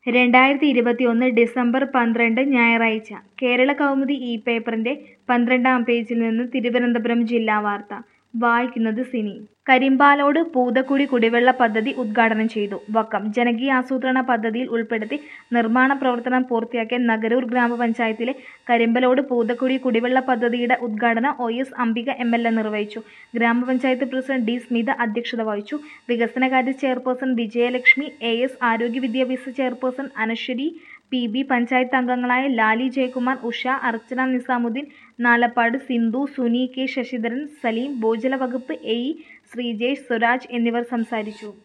രണ്ടായിരത്തി ഇരുപത്തിയൊന്ന് ഡിസംബർ പന്ത്രണ്ട് ഞായറാഴ്ച കേരള കൗമുദി ഈ പേപ്പറിന്റെ പന്ത്രണ്ടാം പേജിൽ നിന്ന് തിരുവനന്തപുരം ജില്ലാ വാർത്ത വായിക്കുന്നത് സിനി കരിമ്പാലോട് പൂതക്കുടി കുടിവെള്ള പദ്ധതി ഉദ്ഘാടനം ചെയ്തു വക്കം ജനകീയാസൂത്രണ പദ്ധതിയിൽ ഉൾപ്പെടുത്തി നിർമ്മാണ പ്രവർത്തനം പൂർത്തിയാക്കിയ നഗരൂർ ഗ്രാമപഞ്ചായത്തിലെ കരിമ്പലോട് പൂതക്കുടി കുടിവെള്ള പദ്ധതിയുടെ ഉദ്ഘാടനം O S Ambika M L A നിർവഹിച്ചു ഗ്രാമപഞ്ചായത്ത് പ്രസിഡന്റ് ഡി സ്മിത അധ്യക്ഷത വഹിച്ചു വികസനകാര്യ ചെയർപേഴ്സൺ വിജയലക്ഷ്മി എ എസ് ആരോഗ്യ വിദ്യാഭ്യാസ chairperson Anaswari P B panchayat അംഗങ്ങളായ ലാലി ജയകുമാർ ഉഷ അർച്ചന നിസാമുദ്ദീൻ നാലപ്പാട് സിന്ധു സുനി കെ ശശിധരൻ സലീം ഭോജല വകുപ്പ് എ ഇ ശ്രീജേഷ് സ്വരാജ് എന്നിവർ സംസാരിച്ചു